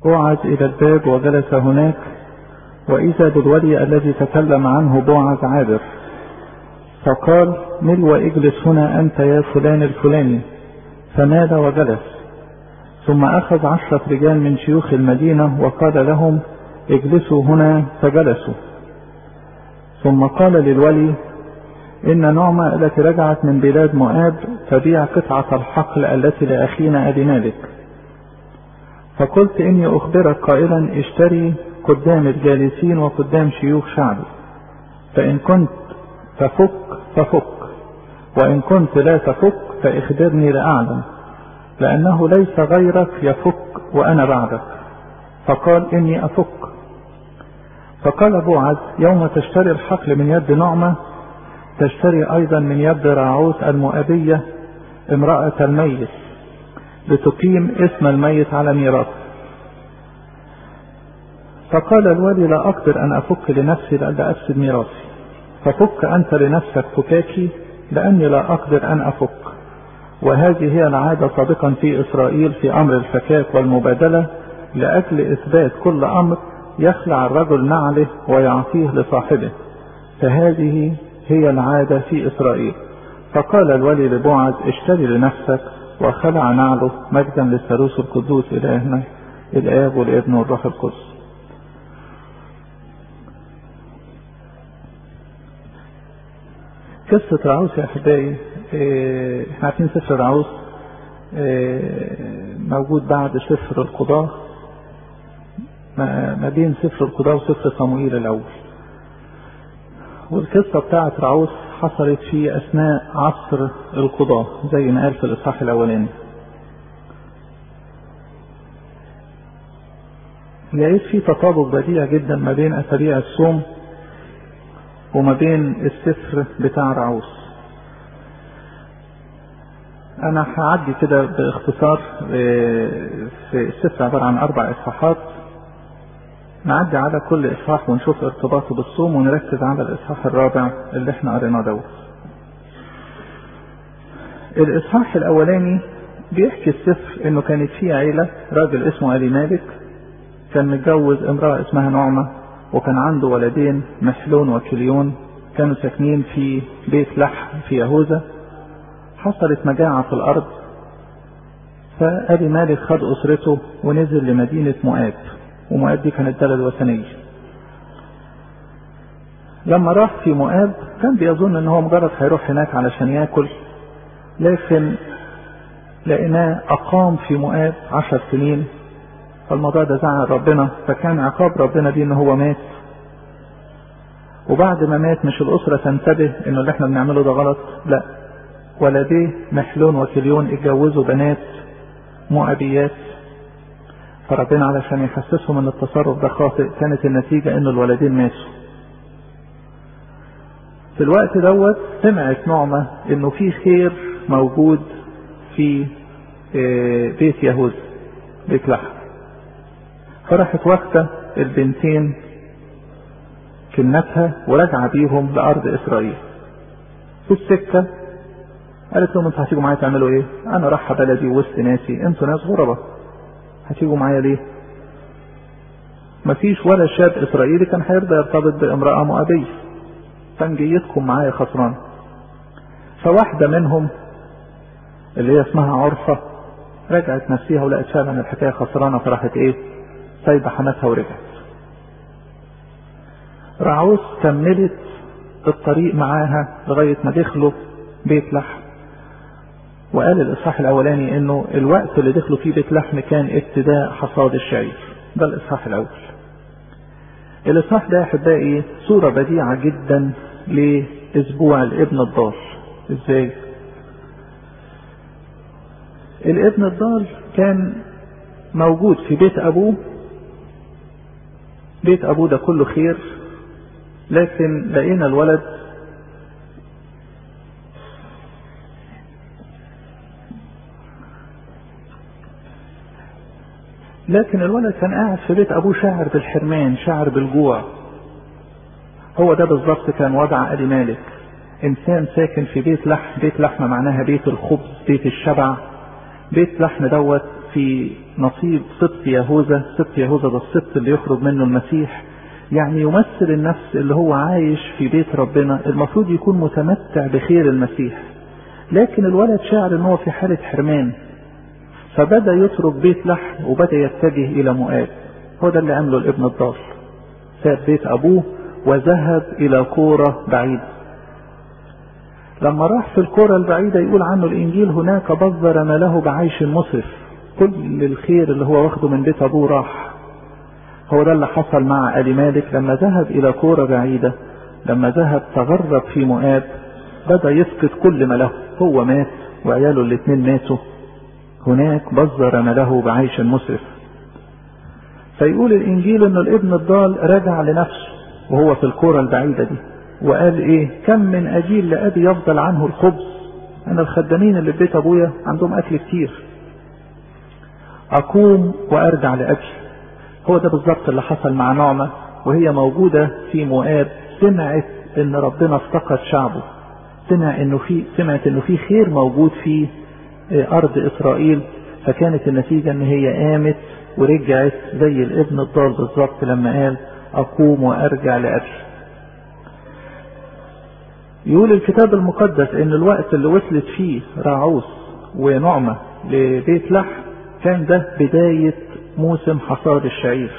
بوعز إلى الباب وجلس هناك وإذا بالولي الذي تكلم عنه بوعز عابر فقال مل واجلس هنا أنت يا فلان الفلاني فمال وجلس ثم أخذ عشرة رجال من شيوخ المدينة وقال لهم اجلسوا هنا فجلسوا ثم قال للولي إن نعمة التي رجعت من بلاد مؤاب تبيع قطعة الحقل التي لأخينا أبي مالك فقلت إني أخبرك قائلا اشتري قدام الجالسين وقدام شيوخ شعبي فإن كنت تفك ففك وإن كنت لا تفك فاخبرني لأعلم لأنه ليس غيرك يفك وأنا بعدك فقال إني أفك فقال بوعز يوم تشتري الحقل من يد نعمة تشتري أيضا من يد راعوث المؤبية امرأة الميت لتقيم اسم الميت على ميراث فقال الوالي لا أقدر أن أفك لنفسي لألا أفسد ميراثي ففك أنت لنفسك فكاكي لأني لا أقدر أن أفك وهذه هي العادة سابقا في إسرائيل في أمر الفكاك والمبادلة لأجل إثبات كل أمر يخلع الرجل نعله ويعطيه لصاحبه فهذه هي العادة في إسرائيل فقال الولي لبوعز اشتري لنفسك وخلع نعله مجدا للثالوث القدوس إلهنا الآب والابن والروح القدس قصة رعوس يا أحبائي احنا عارفين سفر رعوس موجود بعد سفر القضاة ما بين سفر القضاة وسفر صموئيل الأول والقصة بتاعت رعوس حصلت في أثناء عصر القضاة زي ما قال في الإصحاح الأولاني لقيت في تطابق بديع جدا ما بين أسابيع الصوم وما بين السفر بتاع رعوس انا هعدي كده باختصار في السفر عبارة عن اربع اصحاحات نعدي على كل اصحاح ونشوف ارتباطه بالصوم ونركز على الاصحاح الرابع اللي احنا قريناه دوت الاصحاح الاولاني بيحكي السفر انه كانت في عيلة راجل اسمه ابي مالك كان متجوز امرأة اسمها نعمة وكان عنده ولدين محلون وكليون كانوا ساكنين في بيت لحم في يهوذا حصلت مجاعة في الأرض فأبي مالك خد أسرته ونزل لمدينة مؤاب ومؤاب دي كانت بلد وثنية لما راح في مؤاب كان بيظن ان هو مجرد هيروح هناك علشان ياكل لكن لقيناه أقام في مؤاب عشر سنين فالموضوع ده زعل ربنا فكان عقاب ربنا دي ان هو مات وبعد ما مات مش الأسرة تنتبه انه اللي احنا بنعمله ده غلط لا ولديه محلون وكليون اتجوزوا بنات مؤبيات فربنا علشان يحسسهم ان التصرف ده خاطئ كانت النتيجة ان الولدين ماتوا في الوقت دوت سمعت نعمة انه في خير موجود في بيت يهوذا بيت لحم فراحت واخدة البنتين كنتها ورجع بيهم لأرض إسرائيل في السكة قالت لهم انتوا هتيجوا معايا تعملوا ايه؟ أنا رايحة بلدي وسط ناسي انتوا ناس غربة هتيجوا معايا ليه؟ مفيش ولا شاب إسرائيلي كان هيرضى يرتبط بامرأة مؤبية كان جيتكم معايا خسران فواحدة منهم اللي هي اسمها عرفة رجعت نفسيها ولقت فعلا الحكاية خسرانة فراحت ايه؟ سايبة حماتها ورجعت رعوس كملت الطريق معاها لغاية ما دخلوا بيت لحم وقال الإصحاح الأولاني إنه الوقت اللي دخلوا فيه بيت لحم كان ابتداء حصاد الشعير ده الإصحاح الأول الإصحاح ده أحبائي صورة بديعة جدا لأسبوع الابن الضال إزاي؟ الابن الضال كان موجود في بيت أبوه بيت أبوه ده كله خير لكن لقينا الولد لكن الولد كان قاعد في بيت ابوه شاعر بالحرمان شاعر بالجوع هو ده بالظبط كان وضع ابي مالك انسان ساكن في بيت لحم بيت لحم معناها بيت الخبز بيت الشبع بيت لحم دوت في نصيب سبط يهوذا سبط يهوذا ده السبط اللي يخرج منه المسيح يعني يمثل النفس اللي هو عايش في بيت ربنا المفروض يكون متمتع بخير المسيح لكن الولد شعر ان هو في حالة حرمان فبدأ يترك بيت لحم وبدأ يتجه الى مؤاب هو ده اللي عمله الابن الضال ساب بيت ابوه وذهب الى كورة بعيدة لما راح في الكورة البعيدة يقول عنه الانجيل هناك بذر ما له بعيش مسرف كل الخير اللي هو واخده من بيت ابوه راح هو ده اللي حصل مع ابي مالك لما ذهب الى كورة بعيدة لما ذهب تغرب في مؤاب بدأ يفقد كل ما له هو مات وعياله الاثنين ماتوا هناك بذر ما له بعيش مسرف فيقول الانجيل ان الابن الضال رجع لنفسه وهو في الكورة البعيدة دي وقال ايه كم من اجيل لابي يفضل عنه الخبز انا الخدامين اللي في بيت ابويا عندهم اكل كتير اقوم وارجع لابي هو ده بالظبط اللي حصل مع نعمة وهي موجودة في مؤاب سمعت ان ربنا افتقد شعبه سمع انه في سمعت انه في خير موجود في ارض اسرائيل فكانت النتيجة ان هي قامت ورجعت زي الابن الضال بالظبط لما قال اقوم وارجع لابي يقول الكتاب المقدس ان الوقت اللي وصلت فيه راعوس ونعمة لبيت لحم كان ده بداية موسم حصاد الشعير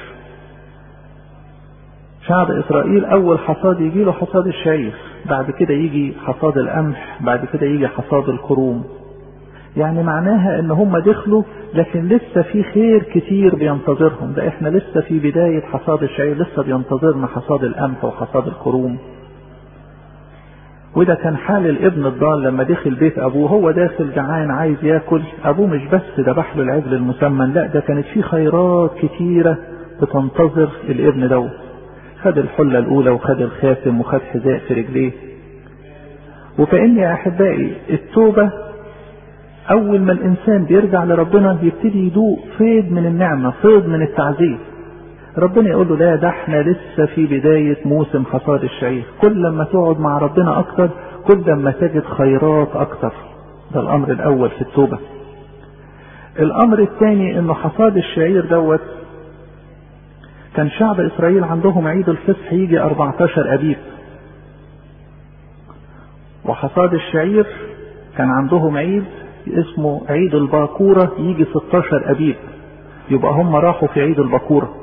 شعب اسرائيل اول حصاد يجي له حصاد الشعير بعد كده يجي حصاد القمح بعد كده يجي حصاد الكروم يعني معناها ان هم دخلوا لكن لسه في خير كتير بينتظرهم ده احنا لسه في بداية حصاد الشعير لسه بينتظرنا حصاد القمح وحصاد الكروم وده كان حال الابن الضال لما دخل بيت ابوه هو داخل جعان عايز ياكل ابوه مش بس ذبح له العجل المسمن لا ده كانت في خيرات كتيرة بتنتظر الابن دوت خد الحلة الاولى وخد الخاتم وخد حذاء في رجليه وكأن يا احبائي التوبة اول ما الانسان بيرجع لربنا يبتدي يدوق فيض من النعمة فيض من التعزيز ربنا يقول له لا ده احنا لسه في بداية موسم حصاد الشعير كل ما تقعد مع ربنا اكتر كل ما تجد خيرات اكتر ده الامر الاول في التوبة الامر الثاني انه حصاد الشعير دوت كان شعب اسرائيل عندهم عيد الفصح يجي 14 ابيب وحصاد الشعير كان عندهم عيد اسمه عيد الباكورة يجي 16 ابيب يبقى هم راحوا في عيد الباكوره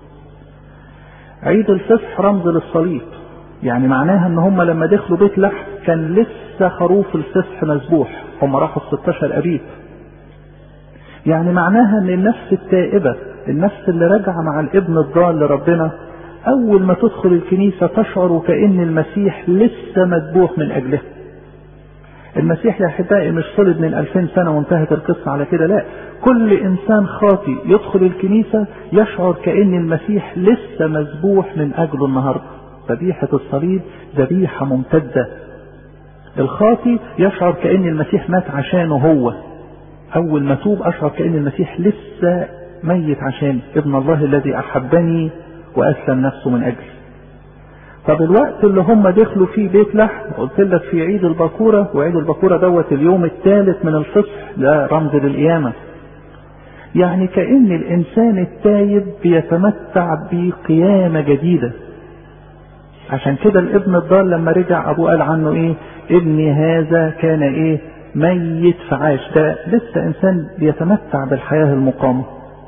عيد الفصح رمز للصليب يعني معناها ان هم لما دخلوا بيت لحم كان لسه خروف الفصح مذبوح هم راحوا ال 16 ابيب يعني معناها ان النفس التائبة النفس اللي راجعة مع الابن الضال لربنا اول ما تدخل الكنيسة تشعر وكأن المسيح لسه مذبوح من اجلها المسيح يا احبائي مش صلب من 2000 سنة وانتهت القصة على كده لا كل انسان خاطي يدخل الكنيسة يشعر كأن المسيح لسه مذبوح من اجله النهاردة ذبيحة الصليب ذبيحة ممتدة الخاطي يشعر كأن المسيح مات عشانه هو اول ما توب اشعر كأن المسيح لسه ميت عشان ابن الله الذي احبني واسلم نفسه من اجلي طب الوقت اللي هم دخلوا فيه بيت لحم قلت لك في عيد البكورة وعيد البكورة دوت اليوم الثالث من الفصح ده رمز للقيامة يعني كأن الإنسان التايب بيتمتع بقيامة جديدة عشان كده الابن الضال لما رجع أبوه قال عنه إيه ابني هذا كان إيه ميت فعاش ده لسه إنسان بيتمتع بالحياة المقامة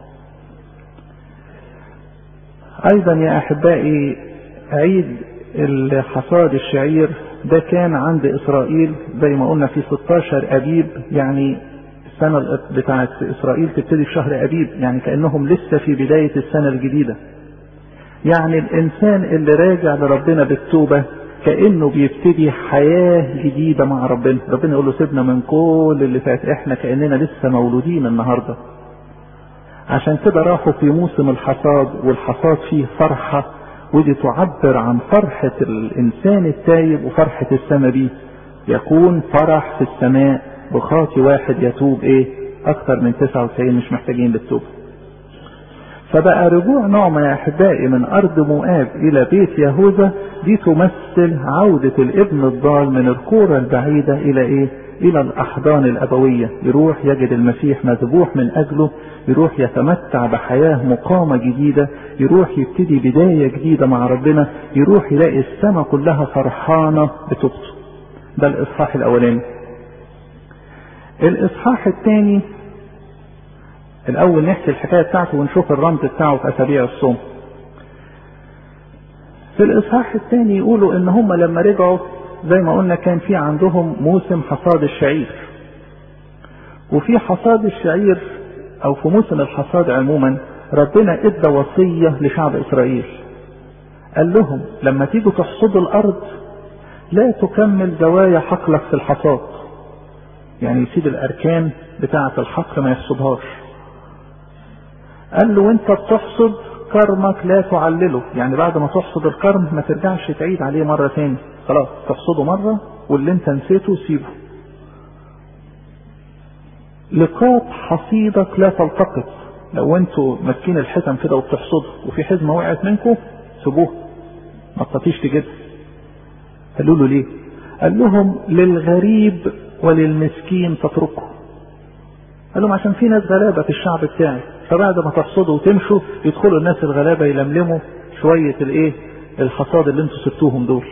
أيضا يا أحبائي عيد الحصاد الشعير ده كان عند إسرائيل زي ما قلنا في 16 أبيب يعني السنة بتاعت إسرائيل تبتدي في شهر أبيب يعني كأنهم لسه في بداية السنة الجديدة يعني الإنسان اللي راجع لربنا بالتوبة كأنه بيبتدي حياة جديدة مع ربنا ربنا يقول له سيبنا من كل اللي فات احنا كأننا لسه مولودين النهاردة عشان كده راحوا في موسم الحصاد والحصاد فيه فرحة ودي تعبر عن فرحة الإنسان التايب وفرحة السماء دي يكون فرح في السماء بخاطي واحد يتوب ايه اكثر من 99 مش محتاجين للتوبة فبقى رجوع نعمة يا احبائي من ارض مؤاب الى بيت يهوذا دي تمثل عودة الابن الضال من الكورة البعيدة الى ايه الى الاحضان الابوية يروح يجد المسيح مذبوح من اجله يروح يتمتع بحياة مقامة جديدة يروح يبتدي بداية جديدة مع ربنا يروح يلاقي السماء كلها فرحانة بتوبته ده الاصحاح الاولاني الاصحاح الثاني الاول نحكي الحكاية بتاعته ونشوف الرمز بتاعه في اسابيع الصوم في الاصحاح الثاني يقولوا ان هم لما رجعوا زي ما قلنا كان في عندهم موسم حصاد الشعير وفي حصاد الشعير او في موسم الحصاد عموما ربنا ادى وصية لشعب اسرائيل قال لهم لما تيجوا تحصدوا الارض لا تكمل زوايا حقلك في الحصاد يعني يسيب الاركان بتاعة الحقل ما يحصدهاش قال له وانت بتحصد كرمك لا تعلله يعني بعد ما تحصد الكرم ما ترجعش تعيد عليه مرة تاني خلاص تحصده مرة واللي انت نسيته سيبه لقاط حصيدك لا تلتقط لو انتوا ماسكين الحزم كده وبتحصدوا وفي حزمة وقعت منكم سيبوها ما تطيش تجد قالوا له ليه قال لهم للغريب وللمسكين تتركه قال لهم عشان في ناس غلابة في الشعب بتاعي فبعد ما تحصدوا وتمشوا يدخلوا الناس الغلابة يلملموا شوية الايه الحصاد اللي انتوا سبتوهم دول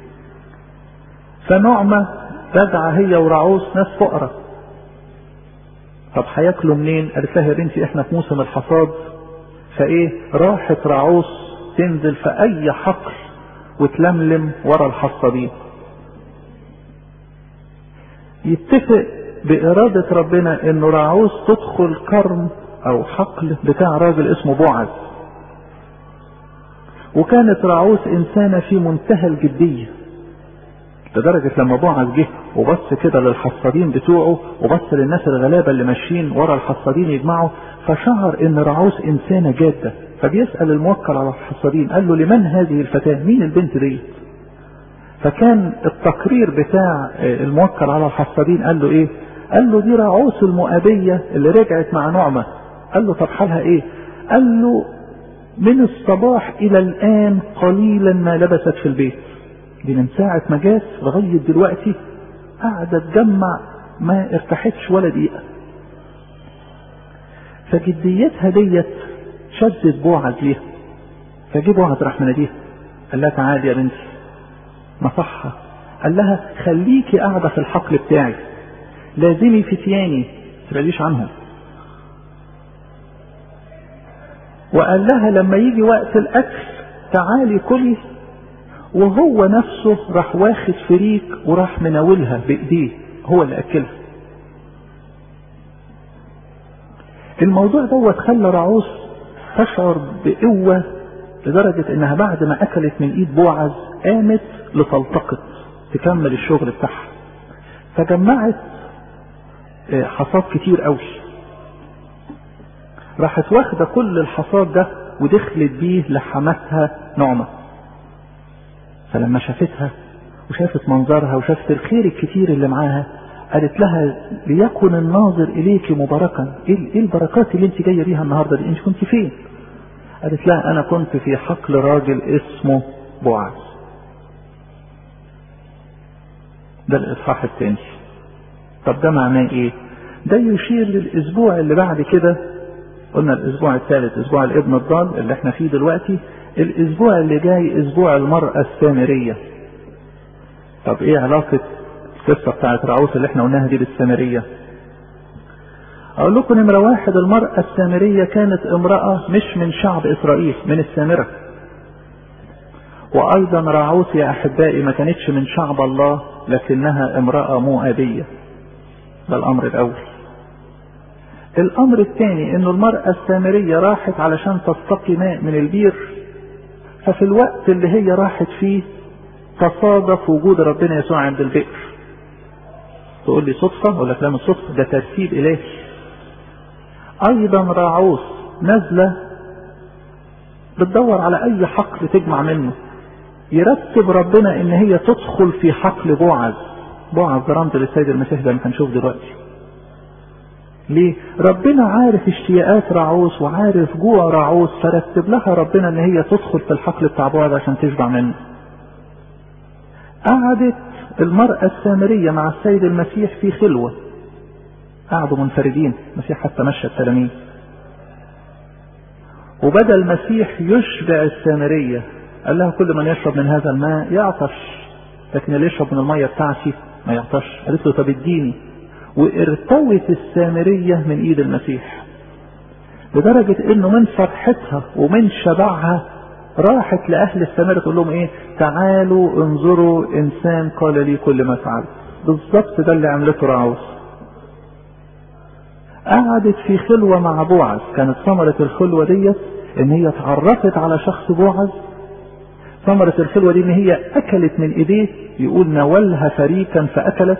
فنعمة راجعة هي ورعوس ناس فقراء طب هياكلوا منين قالت لها يا بنتي احنا في موسم الحصاد فايه راحت رعوس تنزل في اي حقل وتلملم ورا الحصادين يتفق بإرادة ربنا إنه رعوس تدخل كرم أو حقل بتاع راجل اسمه بوعز. وكانت رعوس إنسانة في منتهى الجدية. لدرجة لما بوعز جه وبص كده للحصادين بتوعه وبص للناس الغلابة اللي ماشيين ورا الحصادين يجمعوا فشعر إن رعوس إنسانة جادة فبيسأل الموكل على الحصادين قال له لمن هذه الفتاة؟ مين البنت ديت؟ فكان التقرير بتاع الموكل على الحصادين قال له ايه قال له دي رعوس المؤابية اللي رجعت مع نعمة قال له طب حالها ايه قال له من الصباح الى الان قليلا ما لبست في البيت دي من ساعة ما جات لغاية دلوقتي قاعدة تجمع ما ارتاحتش ولا دقيقة فجديتها ديت شدت بوعز ليها فجه بوعز راح مناديها قال لها تعالي يا بنتي نصحها قال لها خليكي قاعدة في الحقل بتاعي لازمي فتياني تبعديش عنهم وقال لها لما يجي وقت الاكل تعالي كلي وهو نفسه راح واخد فريك وراح مناولها بايديه هو اللي اكلها الموضوع دوت خلى رعوس تشعر بقوة لدرجة انها بعد ما اكلت من ايد بوعز قامت لتلتقط تكمل الشغل بتاعها فجمعت حصاد كتير قوي راحت واخدة كل الحصاد ده ودخلت بيه لحماتها نعمة فلما شافتها وشافت منظرها وشافت الخير الكتير اللي معاها قالت لها ليكن الناظر اليك مباركا ايه البركات اللي انت جايه بيها النهارده دي انت كنت فين قالت لها انا كنت في حقل راجل اسمه بوعز ده الاصحاح الثاني طب ده معناه ايه ده يشير للاسبوع اللي بعد كده قلنا الاسبوع الثالث اسبوع الابن الضال اللي احنا فيه دلوقتي الاسبوع اللي جاي اسبوع المرأة السامرية طب ايه علاقة القصة بتاعت رعوس اللي احنا قلناها دي بالسامرية اقول لكم نمرة واحد المرأة السامرية كانت امرأة مش من شعب اسرائيل من السامرة وايضا رعوس يا احبائي ما كانتش من شعب الله لكنها امرأة مؤابية ده الامر الاول الامر الثاني انه المرأة السامرية راحت علشان تستقي ماء من البير ففي الوقت اللي هي راحت فيه تصادف وجود ربنا يسوع عند البئر تقول لي صدفة ولا كلام الصدفة ده ترتيب الهي ايضا راعوس نازلة بتدور على اي حقل تجمع منه يرتب ربنا ان هي تدخل في حقل بوعز بوعز ده رمز للسيد المسيح ده هنشوف دلوقتي ليه ربنا عارف اشتياقات رعوس وعارف جوع رعوس فرتب لها ربنا ان هي تدخل في الحقل بتاع بوعز عشان تشبع منه قعدت المرأة السامرية مع السيد المسيح في خلوة قعدوا منفردين المسيح حتى مشى التلاميذ وبدا المسيح يشبع السامرية قال لها كل من يشرب من هذا الماء يعطش لكن اللي يشرب من المية بتاعتي ما يعطش قالت له طب اديني وارتوت السامرية من ايد المسيح لدرجة انه من فرحتها ومن شبعها راحت لأهل السماء تقول لهم إيه تعالوا انظروا إنسان قال لي كل ما فعلت بالظبط ده اللي عملته رعوز قعدت في خلوة مع بوعز كانت ثمرة الخلوة ديت إن هي اتعرفت على شخص بوعز ثمرة الخلوة دي إن هي أكلت من إيديه يقول نولها فريكا فأكلت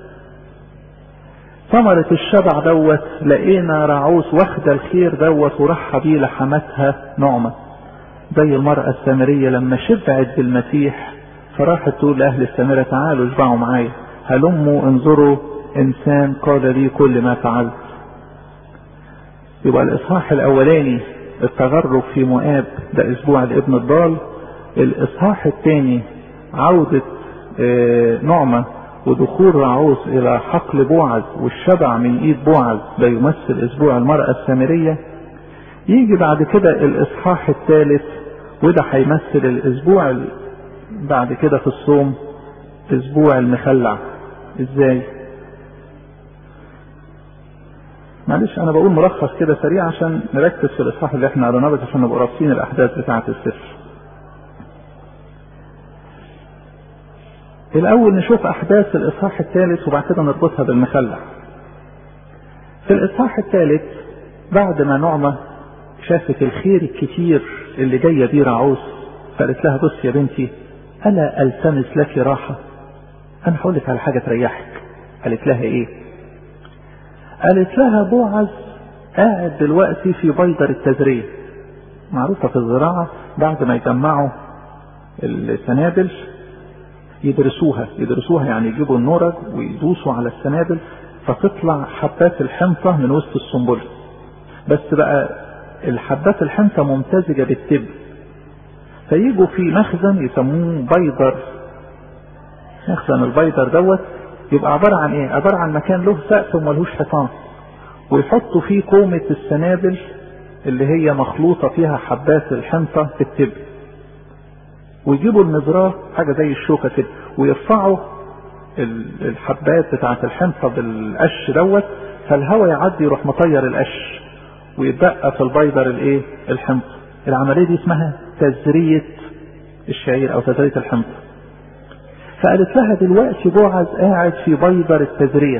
ثمرة الشبع دوت لقينا رعوس واخدة الخير دوت وراح بيه لحمتها نعمة زي المرأة السامرية لما شبعت بالمسيح فراحت تقول لأهل السامرة تعالوا اشبعوا معايا هلموا انظروا إنسان قال لي كل ما فعلت يبقى الإصحاح الأولاني التغرب في مؤاب ده أسبوع الابن الضال الإصحاح الثاني عودة نعمة ودخول رعوس إلى حقل بوعز والشبع من إيد بوعز ده يمثل أسبوع المرأة السامرية يجي بعد كده الإصحاح الثالث وده هيمثل الأسبوع بعد كده في الصوم أسبوع المخلع إزاي؟ معلش أنا بقول ملخص كده سريع عشان نركز في الإصحاح اللي إحنا قريناه بس عشان نبقى رابطين الأحداث بتاعة السفر. الأول نشوف أحداث الإصحاح الثالث وبعد كده نربطها بالمخلع. في الإصحاح الثالث بعد ما نعمة شافت الخير الكتير اللي جاية بيه رعوس فقالت لها بص يا بنتي ألا ألتمس لك راحة أنا هقول لك على حاجة تريحك قالت لها إيه قالت لها بوعز قاعد دلوقتي في بيدر التزرية معروفة في الزراعة بعد ما يجمعوا السنابل يدرسوها يدرسوها يعني يجيبوا النورج ويدوسوا على السنابل فتطلع حبات الحنطة من وسط السنبلة بس بقى الحبات الحنطة ممتزجة بالتبن فيجوا في مخزن يسموه بيدر مخزن البيدر دوت يبقى عبارة عن ايه عبارة عن مكان له سقف وملهوش حيطان ويحطوا فيه كومة السنابل اللي هي مخلوطة فيها حبات الحنطة في التبن ويجيبوا المزراه حاجة زي الشوكة كده ويرفعوا الحبات بتاعة الحنطة بالقش دوت فالهواء يعدي يروح مطير القش ويتبقى في البيدر الايه الحنطة العملية دي اسمها تزرية الشعير او تزرية الحنطة فقالت لها دلوقتي بوعز قاعد في بيدر التزرية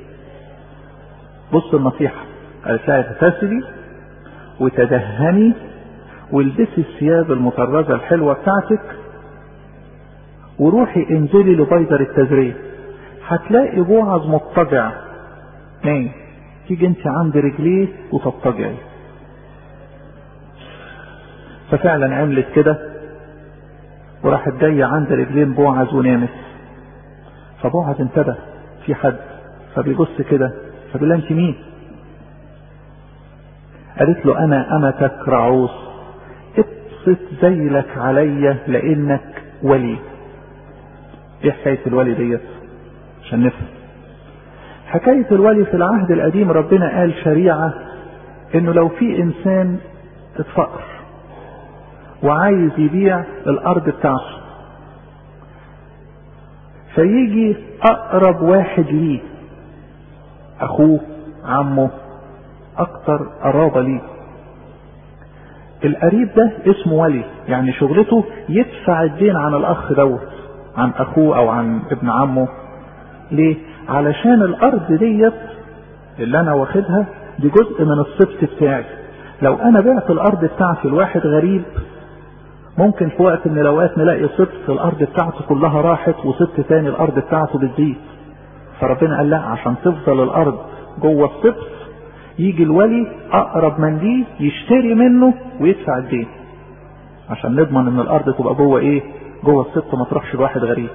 بص النصيحة قالت لها تغتسلي وتدهني والبسي الثياب المطرزة الحلوة بتاعتك وروحي انزلي لبيدر التزرية هتلاقي بوعز مضطجع نايم تيجي انت عند رجليه وتضطجعي ففعلا عملت كده وراحت جاية عند رجلين بوعز ونامت فبوعز انتبه في حد فبيبص كده فبيقول انت مين قالت له انا امتك رعوس ابسط ذيلك عليا لانك ولي ايه حكايه الولي ديت عشان نفهم حكايه الولي في العهد القديم ربنا قال شريعه انه لو في انسان اتفقر وعايز يبيع الارض بتاعته فيجي اقرب واحد ليه اخوه عمه اكتر قرابة ليه القريب ده اسمه ولي يعني شغلته يدفع الدين عن الاخ دوت عن اخوه او عن ابن عمه ليه علشان الارض ديت اللي انا واخدها دي جزء من السبت بتاعي لو انا بعت الارض بتاعتي لواحد غريب ممكن في وقت من الاوقات نلاقي سبت الارض بتاعته كلها راحت وسبت تاني الارض بتاعته بتزيد فربنا قال لا عشان تفضل الارض جوه السبت يجي الولي اقرب من ليه يشتري منه ويدفع الدين عشان نضمن ان الارض تبقى جوه ايه جوه السبت ما تروحش لواحد غريب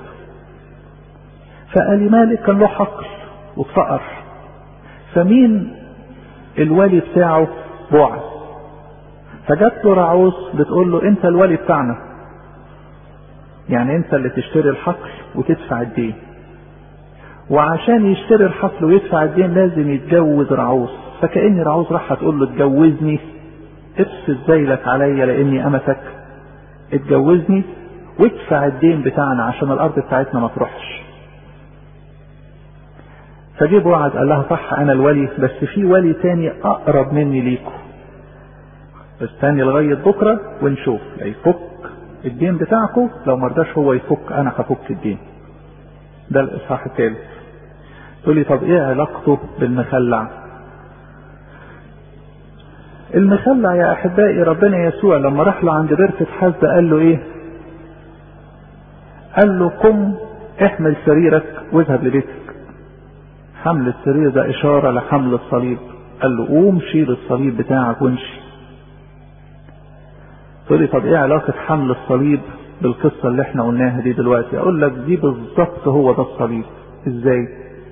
فقال مالك كان له حقل واتفقر فمين الولي بتاعه بوعز فجات له رعوس بتقول له انت الولي بتاعنا يعني انت اللي تشتري الحقل وتدفع الدين وعشان يشتري الحصل ويدفع الدين لازم يتجوز رعوز فكأن رعوز راح تقول له اتجوزني ابسط ذيلك عليا لاني امتك اتجوزني وادفع الدين بتاعنا عشان الارض بتاعتنا ما تروحش فجه بوعز قال لها صح انا الولي بس في ولي تاني اقرب مني ليكم استني لغاية بكرة ونشوف لا يفك الدين بتاعكم لو مرضاش هو يفك انا هفك الدين ده الاصحاح الثالث تقول لي طب ايه علاقته بالمخلع المخلع يا احبائي ربنا يسوع لما راح له عند بيرة حزة قال له ايه قال له قم احمل سريرك واذهب لبيتك حمل السرير ده اشارة لحمل الصليب قال له قوم شيل الصليب بتاعك وامشي تقول لي طب ايه علاقة حمل الصليب بالقصة اللي احنا قلناها دي دلوقتي اقول لك دي بالظبط هو ده الصليب ازاي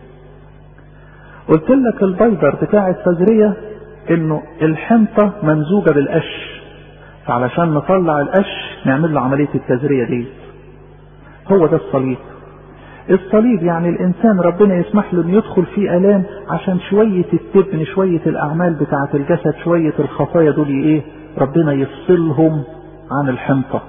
قلت لك البيضر بتاع الفجرية انه الحنطة ممزوجة بالقش فعلشان نطلع القش نعمل له عملية التزرية دي هو ده الصليب الصليب يعني الانسان ربنا يسمح له انه يدخل فيه الام عشان شوية التبن شوية الاعمال بتاعة الجسد شوية الخطايا دول ايه ربنا يفصلهم عن الحنطة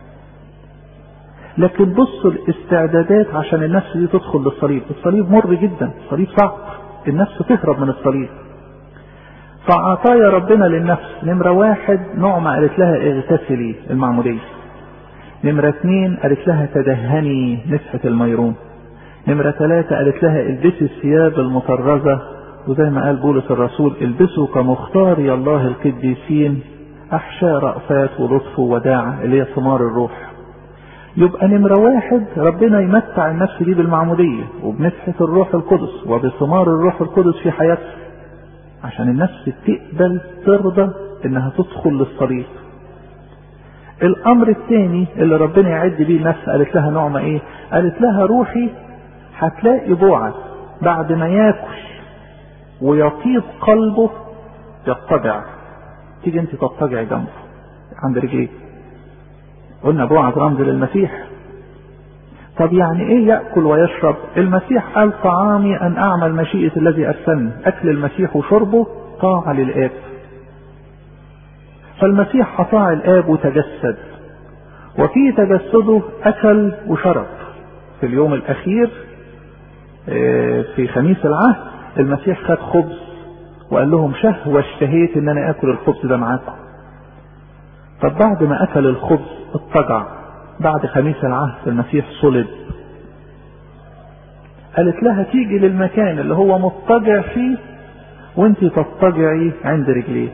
لكن بصوا الاستعدادات عشان النفس دي تدخل للصليب الصليب مر جدا الصليب صعب النفس تهرب من الصليب فعطايا ربنا للنفس نمرة واحد نعمة قالت لها اغتسلي المعمودية نمرة اثنين قالت لها تدهني مسحة الميرون نمرة ثلاثة قالت لها البسي الثياب المطرزة وزي ما قال بولس الرسول البسوا كمختار يا الله القديسين أحشاء رأفات ولطف ووداعة اللي هي ثمار الروح يبقى نمرة واحد ربنا يمتع النفس دي بالمعمودية وبمسحة الروح القدس وبثمار الروح القدس في حياتها عشان النفس تقبل ترضى انها تدخل للصليب الامر الثاني اللي ربنا يعد بيه النفس قالت لها نعمة ايه قالت لها روحي هتلاقي بوعز بعد ما ياكل ويطيب قلبه يضطجع تيجي انت تضطجعي جنبه عند رجليه قلنا بوعز رمز للمسيح طب يعني ايه يأكل ويشرب المسيح قال طعامي ان اعمل مشيئة الذي ارسلني اكل المسيح وشربه طاعة للاب فالمسيح اطاع الاب وتجسد وفي تجسده اكل وشرب في اليوم الاخير في خميس العهد المسيح خد خبز وقال لهم شهوة اشتهيت ان انا اكل الخبز ده معاكم طب بعد ما اكل الخبز اضطجع بعد خميس العهد المسيح صلب قالت لها تيجي للمكان اللي هو مضطجع فيه وانت تضطجعي عند رجليه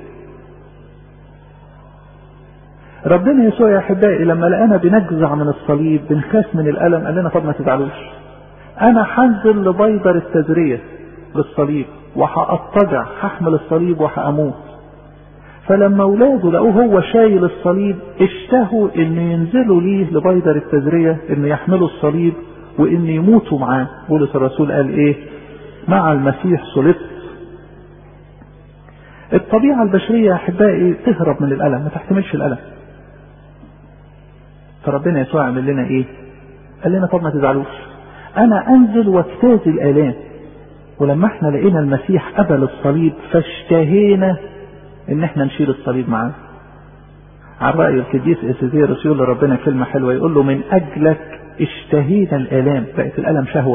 ربنا يسوع يا احبائي لما لقانا بنجزع من الصليب بنخاف من الالم قال لنا طب ما تزعلوش انا هنزل لبيضر التزريه للصليب وهأضطجع هحمل الصليب وهأموت فلما اولاده لقوه هو شايل الصليب اشتهوا ان ينزلوا ليه لبيضر التزرية ان يحملوا الصليب وان يموتوا معاه بولس الرسول قال ايه مع المسيح صلبت الطبيعة البشرية يا احبائي تهرب من الالم ما تحتملش الالم فربنا يسوع عمل لنا ايه قال لنا طب ما تزعلوش انا انزل واجتاز الالام ولما احنا لقينا المسيح قبل الصليب فاشتهينا ان احنا نشيل الصليب معاه على رأي القديس إسيزيروس يقول لربنا كلمة حلوة يقول له من أجلك اشتهينا الآلام بقت الألم شهوة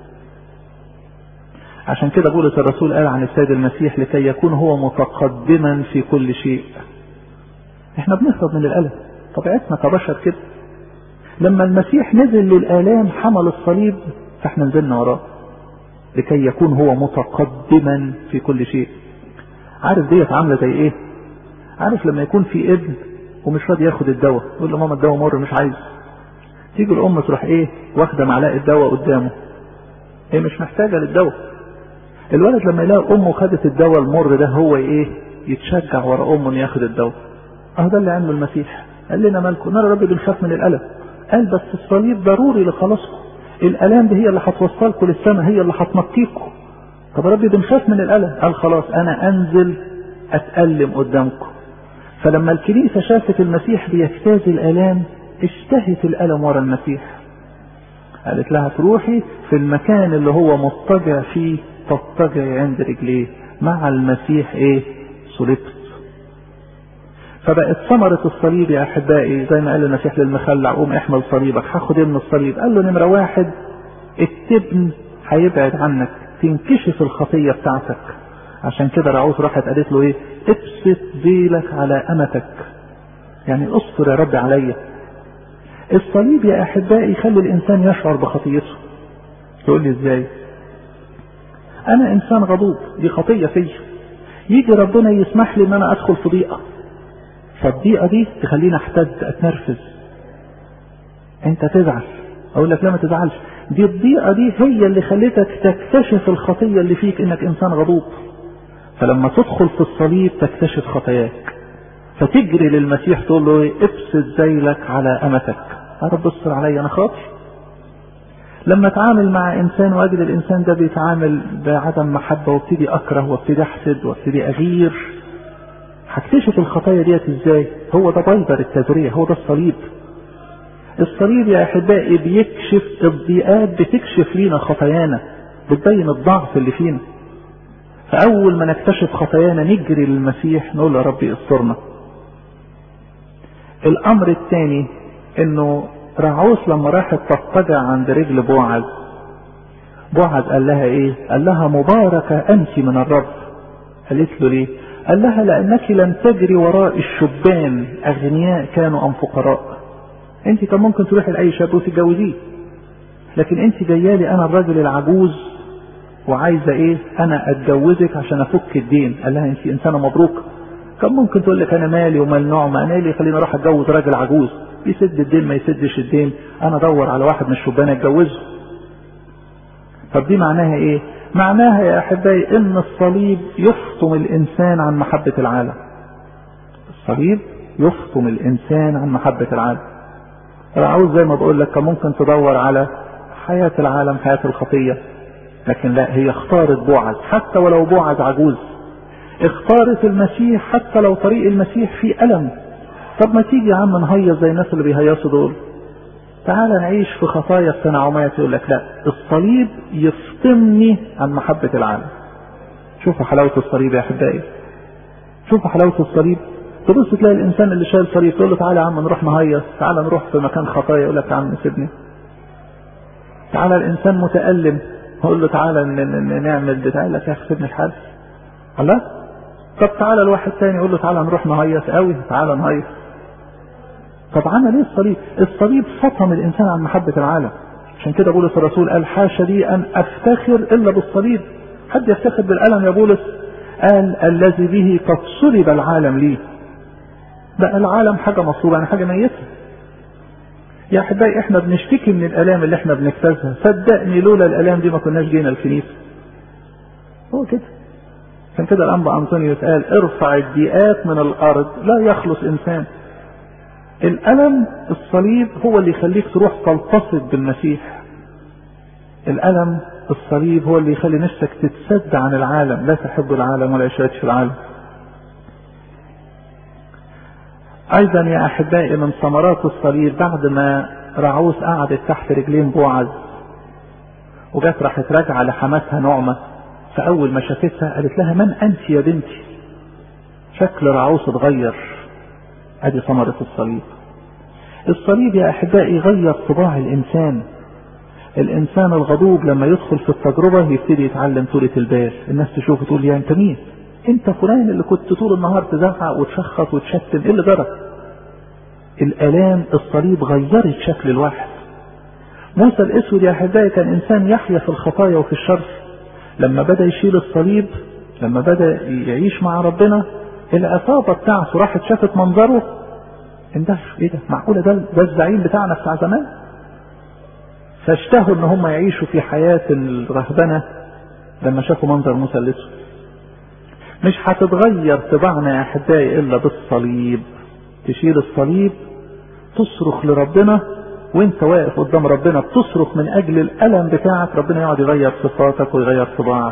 عشان كده بولس الرسول قال عن السيد المسيح لكي يكون هو متقدما في كل شيء احنا بنهرب من الألم طبيعتنا كبشر كده لما المسيح نزل للآلام حمل الصليب فاحنا نزلنا وراه لكي يكون هو متقدما في كل شيء عارف ديت عامله زي ايه عارف لما يكون في ابن ومش راضي ياخد الدواء يقول له ماما الدواء مر مش عايز تيجي الام تروح ايه واخده معلقه دواء قدامه هي مش محتاجه للدواء الولد لما يلاقي امه خدت الدواء المر ده هو ايه يتشجع ورا امه انه ياخد الدواء اهو ده اللي عمله المسيح قال لنا مالكم نرى رب بنخاف من الالم قال بس الصليب ضروري لخلاصكم الالام دي هي اللي هتوصلكم للسماء هي اللي هتنقيكم طب يا ربي بنخاف من الالم قال خلاص انا انزل اتالم قدامكم فلما الكنيسه شافت المسيح بيجتاز الالام اشتهت الالم ورا المسيح قالت لها تروحي في المكان اللي هو مضطجع فيه تضطجعي عند رجليه مع المسيح ايه صلبت فبقت ثمرة الصليب يا أحبائي زي ما قال المسيح للمخلع قوم احمل صليبك هاخد ابن الصليب قال له نمرة واحد التبن هيبعد عنك تنكشف الخطية بتاعتك عشان كده رعوز راحت قالت له ايه ابسط ذيلك على أمتك يعني استر يا رب عليا الصليب يا أحبائي يخلي الإنسان يشعر بخطيته تقول لي ازاي أنا إنسان غضوب دي خطية فيا يجي ربنا يسمح لي إن أنا أدخل في ضيقة فالضيقة دي تخليني احتد اتنرفز انت تزعل اقول لك لا ما تزعلش دي الضيقة دي هي اللي خلتك تكتشف الخطية اللي فيك انك انسان غضوب فلما تدخل في الصليب تكتشف خطاياك فتجري للمسيح تقول له ايه ابسط ذيلك على امتك يا رب استر عليا انا خاطي لما اتعامل مع انسان واجد الانسان ده بيتعامل بعدم محبه وابتدي اكره وابتدي احسد وابتدي اغير هكتشف الخطايا ديت ازاي هو ده بيضر التزريع هو ده الصليب الصليب يا احبائي بيكشف الضيقات بتكشف لينا خطايانا بتبين الضعف اللي فينا فاول ما نكتشف خطايانا نجري للمسيح نقول يا ربي استرنا الامر الثاني انه رعوس لما راحت تضطجع عند رجل بوعز بوعز قال لها ايه قال لها مباركة انت من الرب قالت له ليه قال لها لانك لم تجري وراء الشبان اغنياء كانوا ام فقراء انت كان ممكن تروحي لاي شاب وتتجوزيه لكن انت جايه لي انا الراجل العجوز وعايزه ايه انا اتجوزك عشان افك الدين قال لها انت انسانه مبروكه كان ممكن تقول لك انا مالي ومال نعمه انا لي خليني اروح اتجوز راجل عجوز يسد الدين ما يسدش الدين انا ادور على واحد من الشبان اتجوزه طب دي معناها ايه معناها يا احبائي ان الصليب يفطم الانسان عن محبة العالم الصليب يفطم الانسان عن محبة العالم انا عاوز زي ما بقول لك كان ممكن تدور على حياة العالم حياة الخطية لكن لا هي اختارت بوعز حتى ولو بوعز عجوز اختارت المسيح حتى لو طريق المسيح فيه ألم طب ما تيجي يا عم نهيص زي الناس اللي بيهيصوا دول تعال نعيش في خطايا التنعمات يقول لك لا الصليب يفطمني عن محبة العالم شوفوا حلاوة الصليب يا أحبائي شوفوا حلاوة الصليب تبص تلاقي الإنسان اللي شايل صليب تقول له تعالى يا عم نروح نهيص تعالى نروح في مكان خطايا يقول لك يا عم سيبني تعالى الإنسان متألم هقول له تعالى نعمل بتاع لك يا أخي سيبني الحال الله طب تعالى الواحد تاني يقول له تعالى نروح نهيص قوي تعالى نهيص طب عمل ايه الصليب الصليب فطم الانسان عن محبة العالم عشان كده بولس الرسول قال حاشا لي ان افتخر الا بالصليب حد يفتخر بالالم يا بولس قال الذي به قد صلب العالم لي بقى العالم حاجة مصلوبة يعني حاجة ميتة يا احبائي احنا بنشتكي من الالام اللي احنا بنجتازها صدقني لولا الالام دي ما كناش جينا الكنيسة هو كده عشان كده الانبا انطونيوس قال ارفع الضيقات من الارض لا يخلص انسان الألم الصليب هو اللي يخليك تروح تلتصق بالمسيح الألم الصليب هو اللي يخلي نفسك تتسد عن العالم لا تحب العالم ولا يشاهد في العالم أيضا يا أحبائي من ثمرات الصليب بعد ما رعوس قعدت تحت رجلين بوعز وجت راحت راجعة لحماتها نعمة فأول ما شافتها قالت لها من أنت يا بنتي شكل رعوس اتغير ادي ثمرة الصليب الصليب يا احبائي يغير طباع الانسان الانسان الغضوب لما يدخل في التجربة يبتدي يتعلم طولة البال الناس تشوفه تقول يا انت مين انت فلان اللي كنت طول النهار تزعق وتشخط وتشتم ايه اللي جرى الالام الصليب غيرت شكل الواحد موسى الاسود يا احبائي كان انسان يحيا في الخطايا وفي الشر لما بدا يشيل الصليب لما بدا يعيش مع ربنا العصابه بتاعته راحت شافت منظره اندهش ايه ده معقوله ده ده الزعيم بتاعنا بتاع زمان فاشتهوا ان هم يعيشوا في حياه الرهبنه لما شافوا منظر موسى الاسود مش هتتغير طباعنا يا احبائي الا بالصليب تشيل الصليب تصرخ لربنا وانت واقف قدام ربنا بتصرخ من اجل الالم بتاعك ربنا يقعد يغير صفاتك ويغير طباعك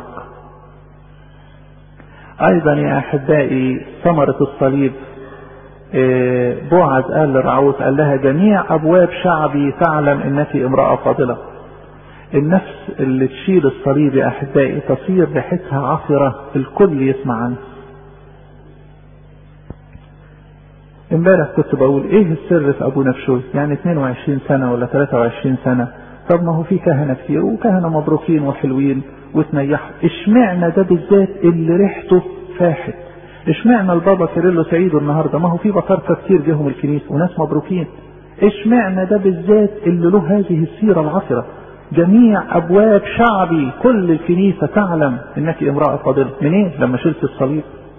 ايضا يا احبائي ثمرة الصليب بوعز قال لرعوت قال لها جميع ابواب شعبي تعلم انك امرأة فاضلة النفس اللي تشيل الصليب يا احبائي تصير ريحتها عطرة الكل يسمع عنها امبارح كنت بقول ايه السر في ابو نفشوي يعني 22 سنة ولا 23 سنة طب ما هو في كهنة كتير وكهنة مبروكين وحلوين وتنيحوا اشمعنى ده بالذات اللي ريحته فاحت اشمعنى البابا كيرلو سعيد النهارده ما هو في بطاركه كتير جيهم الكنيسه وناس مبروكين اشمعنى ده بالذات اللي له هذه السيره العطره جميع ابواب شعبي كل الكنيسه تعلم انك امراه فاضله منين لما شلت الصليب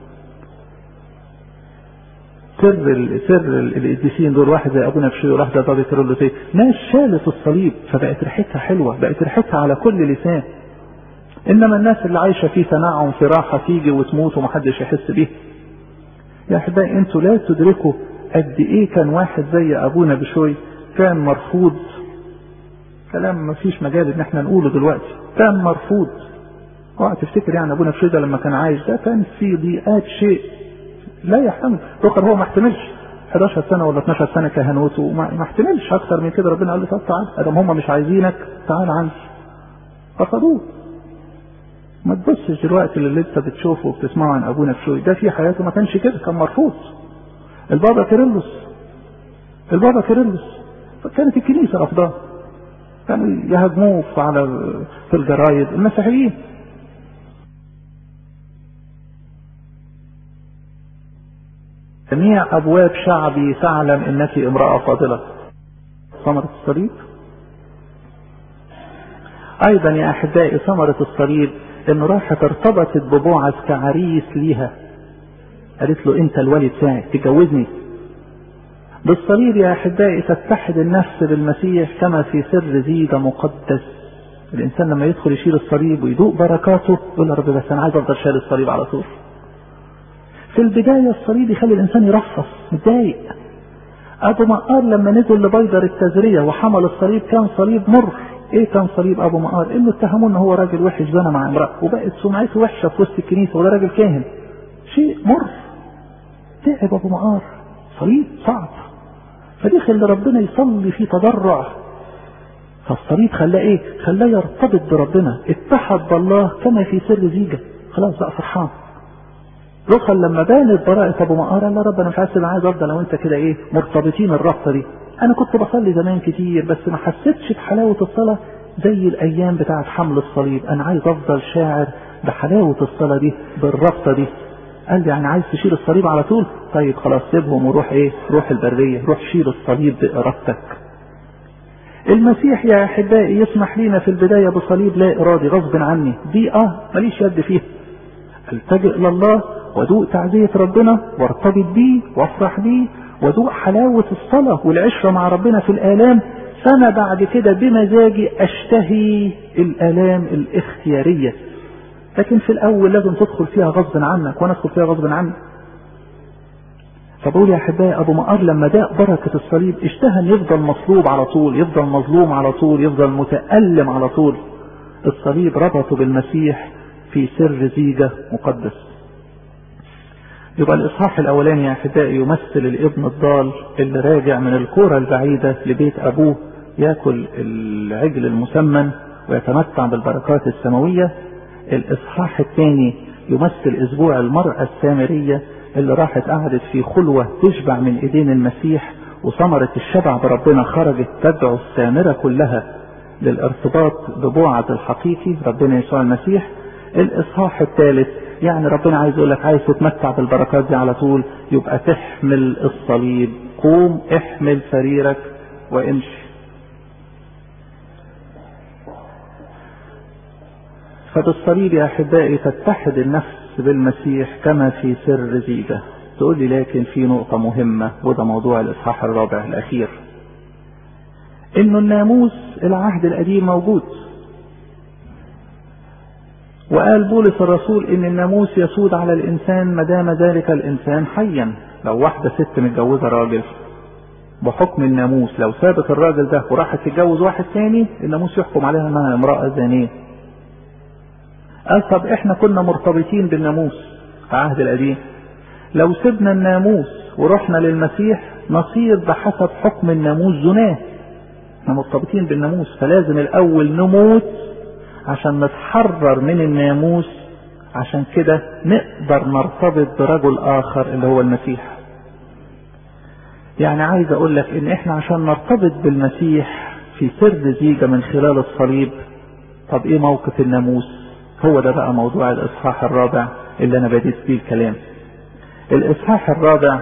سر ال سر القديسين دول واحد زي ابونا بشوي وواحد زي بابا كيرلو سعيد ناس شالت الصليب فبقت ريحتها حلوه بقت ريحتها على كل لسان انما الناس اللي عايشه في تنعم في راحه تيجي وتموت ومحدش يحس بيها يا احبائي انتوا لا تدركوا قد ايه كان واحد زي ابونا بشوي كان مرفوض كلام ما فيش مجال ان احنا نقوله دلوقتي كان مرفوض اوعى تفتكر يعني ابونا بشوي ده لما كان عايش ده كان في ضيقات شيء لا يحتمل رخر هو ما احتملش 11 سنه ولا 12 سنه كهنوت وما احتملش اكتر من كده ربنا قال له طب تعال ادم هم مش عايزينك تعال عندي رفضوه ما تبصش دلوقتي اللي انت بتشوفه وبتسمعه عن ابونا بشوي ده في حياته ما كانش كده كان مرفوض البابا كيرلس البابا كيرلس كانت الكنيسه رفضاه كانوا يهاجموه على في الجرايد المسيحيين جميع ابواب شعبي تعلم انك امراه فاضله ثمره الصليب ايضا يا احبائي ثمره الصليب ان راحت ارتبطت ببوعز كعريس ليها قالت له انت الولي بتاعي تجوزني بالصليب يا احبائي تتحد النفس بالمسيح كما في سر زيجة مقدس الانسان لما يدخل يشيل الصليب ويدوق بركاته يقول يا رب بس انا عايز افضل شايل الصليب على طول في البداية الصليب يخلي الانسان يرفص متضايق ابو مقار لما نزل لبيدر التزرية وحمل الصليب كان صليب مر ايه كان صليب ابو مقار انه اتهموه ان هو راجل وحش زنى مع امرأة وبقت سمعته وحشة في وسط الكنيسة وده راجل كاهن شيء مر تعب ابو مقار صليب صعب فدخل لربنا يصلي في تضرع فالصليب خلاه ايه خلاه يرتبط بربنا اتحد بالله كما في سر زيجة خلاص بقى فرحان رخل لما بانت براءة ابو مقار قال له رب انا مش عايز انا عايز افضل لو انت كده ايه مرتبطين الرابطه دي انا كنت بصلي زمان كتير بس ما حسيتش بحلاوة الصلاة زي الايام بتاعة حمل الصليب انا عايز افضل شاعر بحلاوة الصلاة دي بالرابطة دي قال لي يعني عايز تشيل الصليب على طول طيب خلاص سيبهم وروح ايه روح البرية روح شيل الصليب بارادتك المسيح يا احبائي يسمح لنا في البداية بصليب لا ارادي غصب عني دي اه ماليش يد فيها التجئ لله وادوق تعزية ربنا وارتبط بيه وافرح بيه وادوق حلاوة الصلاة والعشرة مع ربنا في الآلام فأنا بعد كده بمزاجي أشتهي الآلام الاختيارية لكن في الأول لازم تدخل فيها غصب عنك وأنا أدخل فيها غصب عني فبقول يا أحبائي أبو مقار لما داق بركة الصليب اشتهى أن يفضل مصلوب على طول يفضل مظلوم على طول يفضل متألم على طول الصليب ربطه بالمسيح في سر زيجة مقدس يبقى الإصحاح الأولاني يا أحبائي يمثل الابن الضال اللي راجع من الكورة البعيدة لبيت أبوه ياكل العجل المسمن ويتمتع بالبركات السماوية الإصحاح الثاني يمثل أسبوع المرأة السامرية اللي راحت قعدت في خلوة تشبع من إيدين المسيح وثمرة الشبع بربنا خرجت تدعو السامرة كلها للارتباط ببوعة الحقيقي ربنا يسوع المسيح الإصحاح الثالث يعني ربنا عايز يقول لك عايز تتمتع بالبركات دي على طول يبقى تحمل الصليب قوم احمل سريرك وامشي فبالصليب يا احبائي تتحد النفس بالمسيح كما في سر زيجة تقول لي لكن في نقطة مهمة وده موضوع الاصحاح الرابع الاخير انه الناموس العهد القديم موجود وقال بولس الرسول ان الناموس يسود على الانسان ما دام ذلك الانسان حيا لو واحده ست متجوزه راجل بحكم الناموس لو سابت الراجل ده وراحت تتجوز واحد تاني الناموس يحكم عليها انها امراه زانيه قال طب احنا كنا مرتبطين بالناموس في العهد القديم لو سبنا الناموس ورحنا للمسيح نصير بحسب حكم الناموس زناه احنا مرتبطين بالناموس فلازم الاول نموت عشان نتحرر من الناموس عشان كده نقدر نرتبط برجل اخر اللي هو المسيح يعني عايز اقول لك ان احنا عشان نرتبط بالمسيح في سر زيجة من خلال الصليب طب ايه موقف الناموس هو ده بقى موضوع الاصحاح الرابع اللي انا بديت بيه الكلام الاصحاح الرابع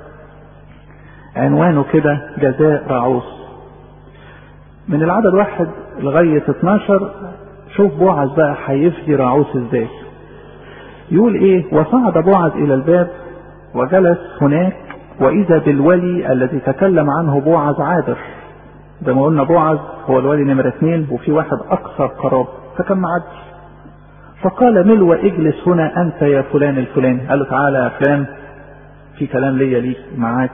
عنوانه كده جزاء رعوس من العدد واحد لغاية 12 شوف بوعز بقى هيفدي رعوس ازاي يقول ايه وصعد بوعز الى الباب وجلس هناك واذا بالولي الذي تكلم عنه بوعز عابر زي ما قلنا بوعز هو الولي نمرة اثنين وفي واحد اكثر قرابة فكان معدي فقال ملوى اجلس هنا انت يا فلان الفلاني قال له تعالى يا فلان في كلام ليا ليك معاك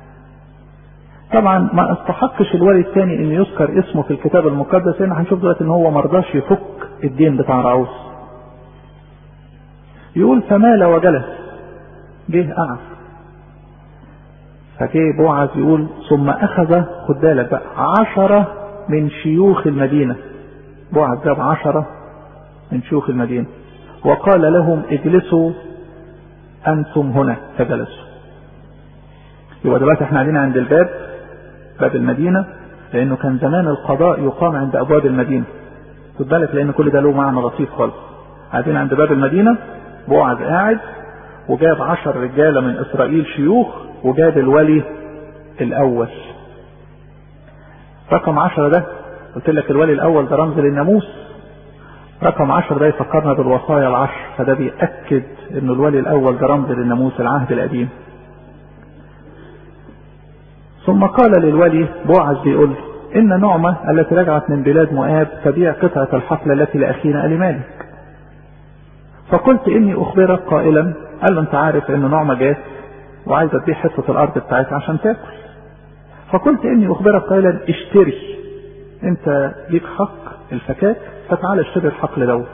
طبعا ما استحقش الولي الثاني ان يذكر اسمه في الكتاب المقدس لان هنشوف دلوقتي ان هو مرضاش يفك الدين بتاع رعوس يقول فمال وجلس جه قعد فجه بوعز يقول ثم اخذ خد بالك بقى عشرة من شيوخ المدينة بوعز جاب عشرة من شيوخ المدينة وقال لهم اجلسوا انتم هنا فجلسوا يبقى دلوقتي احنا قاعدين عند الباب باب المدينة لانه كان زمان القضاء يقام عند ابواب المدينة خد بالك لان كل ده له معنى لطيف خالص قاعدين عند باب المدينة بوعز قاعد وجاب عشر رجالة من اسرائيل شيوخ وجاب الولي الاول رقم عشرة ده قلت لك الولي الاول ده رمز للناموس رقم عشر ده يفكرنا بالوصايا العشر فده بيأكد ان الولي الاول ده رمز للناموس العهد القديم ثم قال للولي بوعز بيقول ان نعمة التي رجعت من بلاد مؤاب تبيع قطعة الحفل التي لاخينا لمالك فقلت اني اخبرك قائلا قال له انت عارف ان نعمة جات وعايزة تبيع حصة الارض بتاعتها عشان تاكل فقلت اني اخبرك قائلا اشتري انت ليك حق الفكاك فتعال اشتري الحقل دوت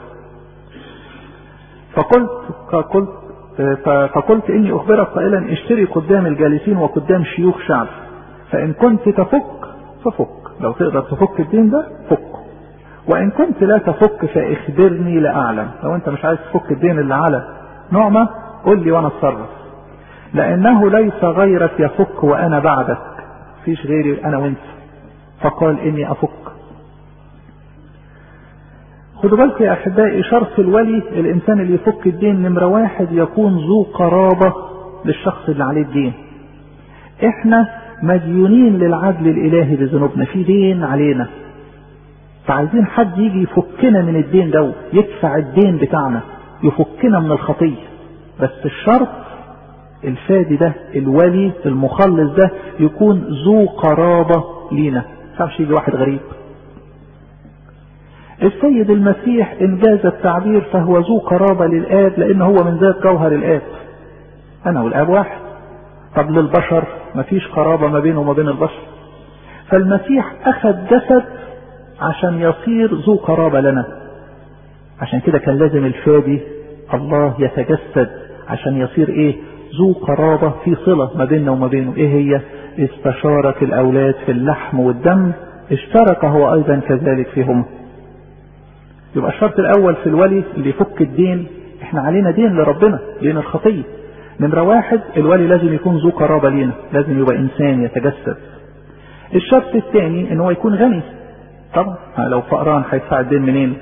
فقلت فقلت فقلت اني اخبرك قائلا اشتري قدام الجالسين وقدام شيوخ شعب فان كنت تفك ففك لو تقدر تفك الدين ده فك وان كنت لا تفك فاخبرني لاعلم لو انت مش عايز تفك الدين اللي على نعمة قل لي وانا اتصرف لانه ليس غيرك يفك وانا بعدك فيش غيري انا وانت فقال اني افك خدوا بالكم يا احبائي شرط الولي الانسان اللي يفك الدين نمره واحد يكون ذو قرابه للشخص اللي عليه الدين. احنا مديونين للعدل الالهي بذنوبنا في دين علينا. فعايزين حد يجي يفكنا من الدين ده يدفع الدين بتاعنا يفكنا من الخطيه. بس الشرط الفادي ده الولي المخلص ده يكون ذو قرابه لينا. ما ينفعش يجي واحد غريب. السيد المسيح إن جاز التعبير فهو ذو قرابة للآب لأن هو من ذات جوهر الآب أنا والآب واحد طب للبشر مفيش قرابة ما بينه وما بين البشر فالمسيح أخذ جسد عشان يصير ذو قرابة لنا عشان كده كان لازم الفادي الله يتجسد عشان يصير ايه ذو قرابة في صلة ما بيننا وما بينه ايه هي استشارك الأولاد في اللحم والدم اشترك هو أيضا كذلك فيهم يبقى الشرط الاول في الولي اللي يفك الدين احنا علينا دين لربنا دين الخطيه نمرة واحد الولي لازم يكون ذو قرابة لينا لازم يبقى انسان يتجسد الشرط الثاني ان هو يكون غني طبعا لو فقران هيدفع الدين منين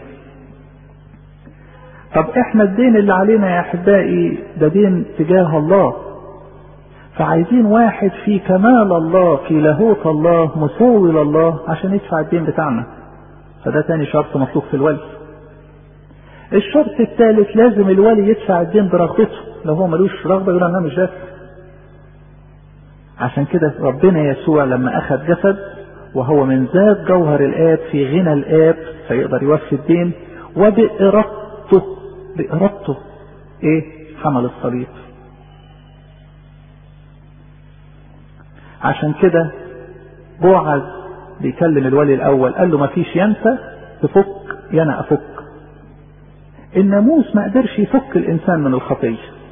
طب احنا الدين اللي علينا يا احبائي ده دين تجاه الله فعايزين واحد في كمال الله في لاهوت الله مساوي لله عشان يدفع الدين بتاعنا فده تاني شرط مطلوب في الولي الشرط الثالث لازم الولي يدفع الدين برغبته لو هو ملوش رغبه يقول انا مش دافع عشان كده ربنا يسوع لما اخذ جسد وهو من ذات جوهر الاب في غنى الاب فيقدر يوفي الدين وبارادته بارادته ايه حمل الصليب عشان كده بوعز بيكلم الولي الاول قال له ما فيش ينسى تفك يانا افك الناموس ما قدرش يفك الانسان من الخطيه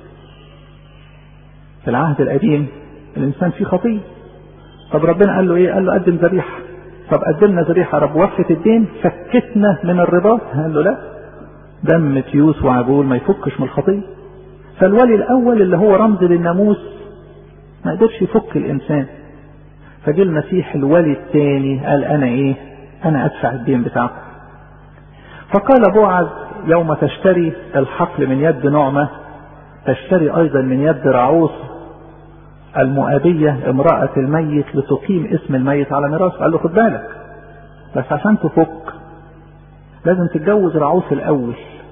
في العهد القديم الانسان فيه خطيه طب ربنا قال له ايه قال له قدم ذبيحه طب قدمنا ذبيحة رب وفت الدين فكتنا من الرباط قال له لا دم تيوس وعجول ما يفكش من الخطية فالولي الأول اللي هو رمز للناموس ما قدرش يفك الإنسان فجه المسيح الولي الثاني قال أنا إيه أنا أدفع الدين بتاعكم فقال بوعز يوم تشتري الحقل من يد نعمة تشتري أيضا من يد رعوس المؤابية امرأة الميت لتقيم اسم الميت على ميراث قال له خد بالك بس عشان تفك لازم تتجوز رعوس الأول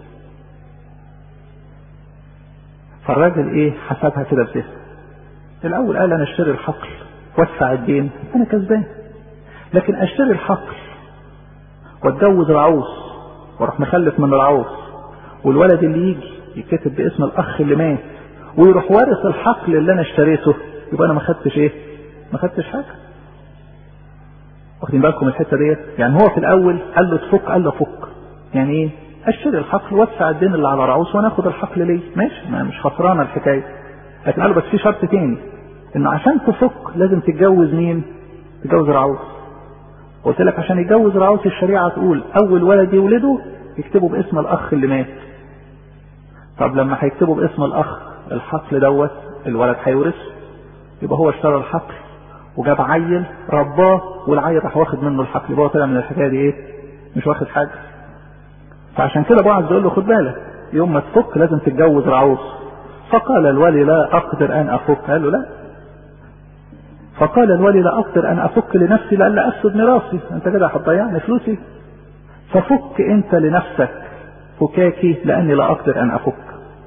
فالراجل ايه حسبها كده بذهن الأول قال أنا اشتري الحقل وادفع الدين أنا كسبان لكن اشتري الحقل واتجوز رعوس واروح مخلف من العروس والولد اللي يجي يتكتب باسم الاخ اللي مات ويروح وارث الحقل اللي انا اشتريته يبقى انا ما خدتش ايه؟ ما خدتش حاجه. واخدين بالكم الحته ديت؟ يعني هو في الاول قال له تفك قال له فك. يعني ايه؟ اشتري الحقل وادفع الدين اللي على رعوس وانا اخد الحقل ليه؟ ماشي ما مش خسرانه الحكايه. لكن قال له بس في شرط تاني انه عشان تفك لازم تتجوز مين؟ تتجوز رعوس. قلت لك عشان يتجوز رعوس الشريعه تقول اول ولد يولده يكتبوا باسم الاخ اللي مات. طب لما هيكتبوا باسم الاخ الحقل دوت الولد هيورثه يبقى هو اشترى الحقل وجاب عيل رباه والعيل راح واخد منه الحقل يبقى هو طلع من الحكايه دي ايه؟ مش واخد حاجه. فعشان كده بعض يقول له خد بالك يوم ما تفك لازم تتجوز رعوس. فقال الولي لا اقدر ان افك قال له لا فقال الولي لا اقدر ان افك لنفسي لئلا افسد ميراثي انت كده هتضيعني فلوسي ففك انت لنفسك فكاكي لاني لا اقدر ان افك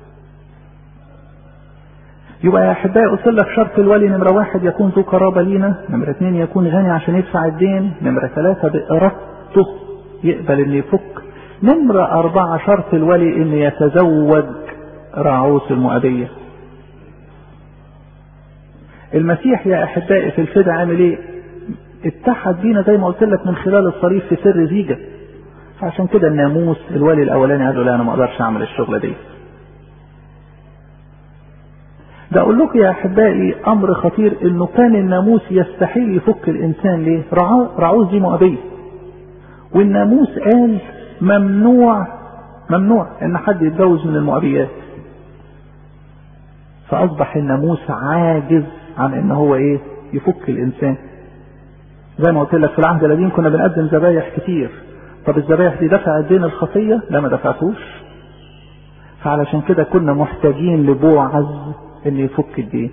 يبقى يا احبائي قلت لك شرط الولي نمره واحد يكون ذو قرابه لينا، نمره اثنين يكون غني عشان يدفع الدين، نمره ثلاثه بارادته يقبل ان يفك، نمره اربعه شرط الولي ان يتزوج رعوس المؤبيه. المسيح يا احبائي في الفدا عامل ايه؟ اتحد بينا زي ما قلت لك من خلال الصليب في سر زيجه. فعشان كده الناموس الولي الاولاني قال له لا انا ما اقدرش اعمل الشغله دي. ده اقول لكم يا احبائي امر خطير انه كان الناموس يستحيل يفك الانسان ليه؟ رعوز دي مؤبيه. والناموس قال ممنوع ممنوع ان حد يتجوز من المؤبيات. فاصبح الناموس عاجز عن ان هو ايه؟ يفك الانسان. زي ما قلت لك في العهد القديم كنا بنقدم ذبايح كتير. طب الذبايح دي دفعت دين الخطيه؟ لا ما دفعتوش. فعلشان كده كنا محتاجين لبوعز ان يفك الدين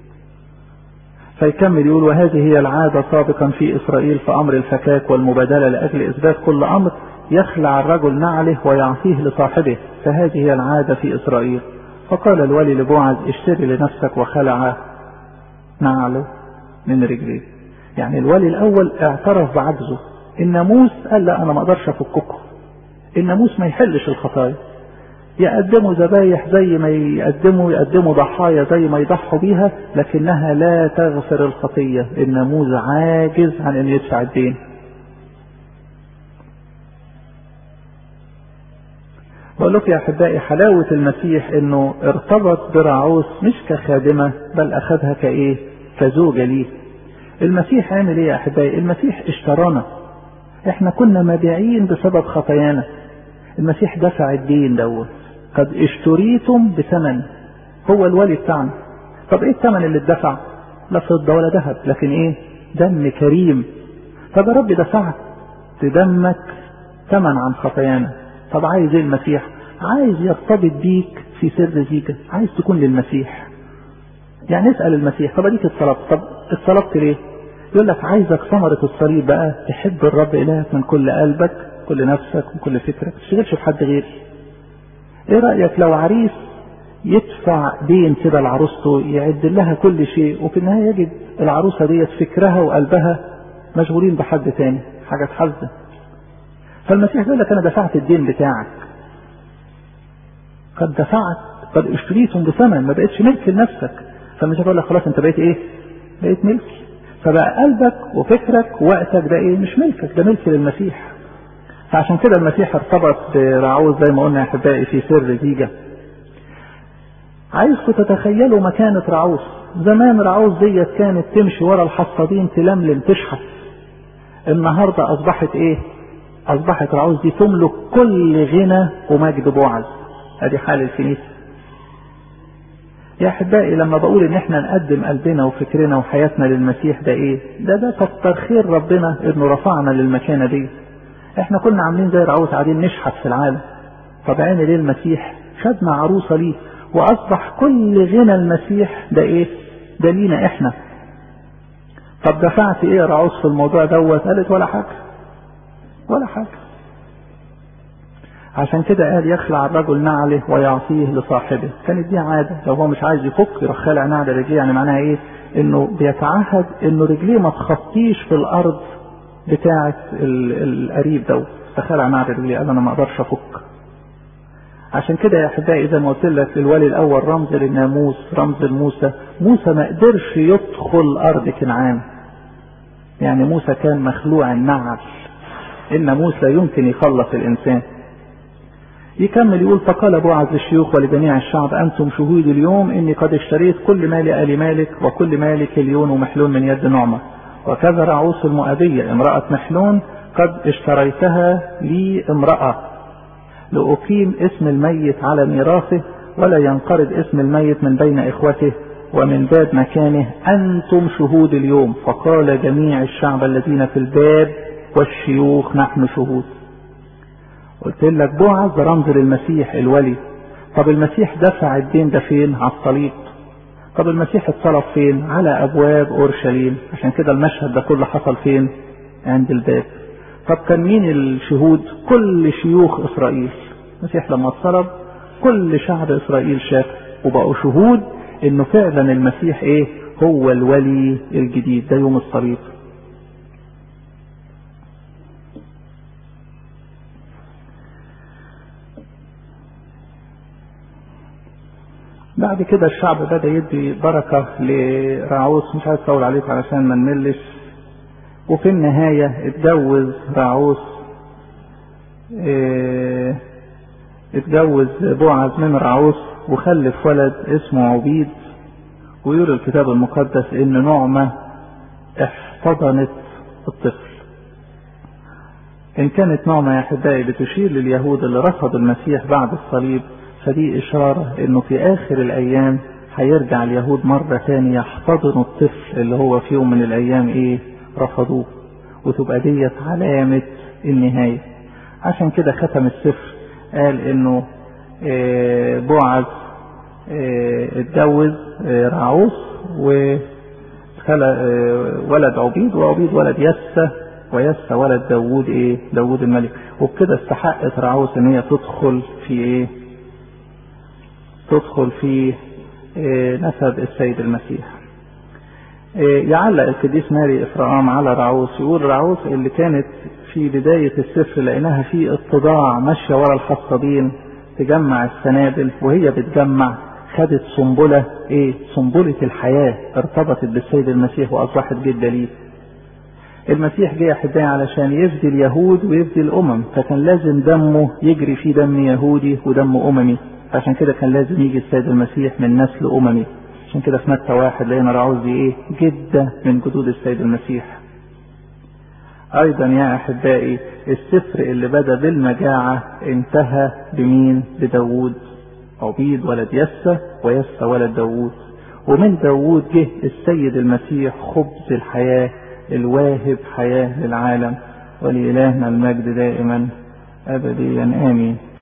فيكمل يقول وهذه هي العادة سابقا في إسرائيل في أمر الفكاك والمبادلة لأجل إثبات كل أمر يخلع الرجل نعله ويعطيه لصاحبه فهذه هي العادة في إسرائيل فقال الولي لبوعز اشتري لنفسك وخلع نعله من رجليه يعني الولي الأول اعترف بعجزه الناموس قال لا أنا ما أقدرش أفككم الناموس ما يحلش الخطايا يقدموا ذبايح زي ما يقدموا يقدموا ضحايا زي ما يضحوا بيها لكنها لا تغفر الخطية الناموس عاجز عن ان يدفع الدين بقول لكم يا احبائي حلاوة المسيح انه ارتبط برعوس مش كخادمة بل اخذها كايه كزوجة ليه المسيح عمل ايه يا احبائي المسيح اشترانا احنا كنا مبيعين بسبب خطايانا المسيح دفع الدين دوت قد اشتريتم بثمن هو الولي بتاعنا طب ايه الثمن اللي اتدفع لا فضة ولا ذهب لكن ايه دم كريم طب يا رب دفعت دمك ثمن عن خطايانا طب عايز ايه المسيح عايز يرتبط بيك في سر زيجة عايز تكون للمسيح يعني اسأل المسيح طب اديك اتصلبت طب اتصلبت ليه يقول لك عايزك ثمرة الصليب بقى تحب الرب إلهك من كل قلبك كل نفسك وكل فكرك ما تشتغلش في حد غيري ايه رأيك لو عريس يدفع دين كده لعروسته يعد لها كل شيء وفي النهاية يجد العروسة ديت فكرها وقلبها مشغولين بحد تاني حاجة تحزن فالمسيح بيقول لك انا دفعت الدين بتاعك قد دفعت قد اشتريتم بثمن ما بقتش ملك لنفسك فالمسيح بيقول لك خلاص انت بقيت ايه بقيت ملكي فبقى قلبك وفكرك ووقتك ده ايه مش ملكك ده ملك للمسيح فعشان كده المسيح ارتبط برعوز زي ما قلنا يا احبائي في سر زيجة عايزكم تتخيلوا مكانة رعوز زمان رعوز ديت كانت تمشي ورا الحصادين تلملم تشحت النهاردة اصبحت ايه اصبحت رعوز دي تملك كل غنى ومجد بوعز ادي حال الكنيسة يا احبائي لما بقول ان احنا نقدم قلبنا وفكرنا وحياتنا للمسيح ده ايه ده ده كتر خير ربنا انه رفعنا للمكانة دي احنا كنا عاملين زي رعوز قاعدين نشحت في العالم طب عين ليه المسيح خدنا عروسة ليه واصبح كل غنى المسيح ده ايه ده لينا احنا طب دفعت ايه يا رعوز في الموضوع دوت قالت ولا حاجة ولا حاجة عشان كده قال يخلع الرجل نعله ويعطيه لصاحبه كانت دي عادة لو هو مش عايز يفك يروح خالع نعل رجليه يعني معناها ايه انه بيتعهد انه رجليه ما تخطيش في الارض بتاعة القريب دوت فخلع نعل رجليه قال انا ما اقدرش افك عشان كده يا احبائي زي ما قلت لك الولي الاول رمز للناموس رمز لموسى موسى ما قدرش يدخل ارض كنعان يعني موسى كان مخلوع النعل الناموس لا يمكن يخلص الانسان يكمل يقول فقال بوعز للشيوخ ولجميع الشعب انتم شهود اليوم اني قد اشتريت كل مال ال مالك وكل مال كليون ومحلون من يد نعمه وكذا رعوس المؤبيه امراه محلون قد اشتريتها لي امراه لأقيم اسم الميت على ميراثه ولا ينقرض اسم الميت من بين إخوته ومن باب مكانه أنتم شهود اليوم فقال جميع الشعب الذين في الباب والشيوخ نحن شهود قلت لك بوعز رمز للمسيح الولي طب المسيح دفع الدين ده فين على الصليب طب المسيح اتصرف فين على أبواب أورشليم عشان كده المشهد ده كله حصل فين عند الباب طب كان مين الشهود كل شيوخ اسرائيل المسيح لما اتصلب كل شعب اسرائيل شاف وبقوا شهود انه فعلا المسيح ايه هو الولي الجديد ده يوم الصليب بعد كده الشعب بدا يدي بركه لرعوس مش عايز اطول عليكم علشان ما نملش وفي النهاية اتجوز راعوس اه اتجوز بوعز من راعوس وخلف ولد اسمه عبيد ويقول الكتاب المقدس ان نعمة احتضنت الطفل ان كانت نعمة يا احبائي بتشير لليهود اللي رفضوا المسيح بعد الصليب فدي اشارة انه في اخر الايام هيرجع اليهود مرة تانية يحتضنوا الطفل اللي هو في يوم من الايام ايه رفضوه وتبقى ديت علامة النهاية عشان كده ختم السفر قال انه بوعز اتجوز رعوس وخلق ولد عبيد وعبيد ولد يسى ويسى ولد داوود ايه داوود الملك وبكده استحقت رعوس ان هي تدخل في ايه تدخل في نسب السيد المسيح يعلق القديس ماري افرام على رعوس يقول رعوس اللي كانت في بداية السفر لقيناها في اتضاع ماشية ورا الحصادين تجمع السنابل وهي بتجمع خدت سنبلة ايه سنبلة الحياة ارتبطت بالسيد المسيح واصبحت جدة ليه المسيح جه احبائي علشان يفدي اليهود ويفدي الامم فكان لازم دمه يجري فيه دم يهودي ودم اممي عشان كده كان لازم يجي السيد المسيح من نسل اممي عشان كده في متى واحد لقينا رعوز دي ايه جدة من جدود السيد المسيح ايضا يا احبائي السفر اللي بدا بالمجاعة انتهى بمين بداوود عبيد ولد يسى ويسى ولد داوود ومن داوود جه السيد المسيح خبز الحياة الواهب حياة للعالم ولإلهنا المجد دائما أبديا آمين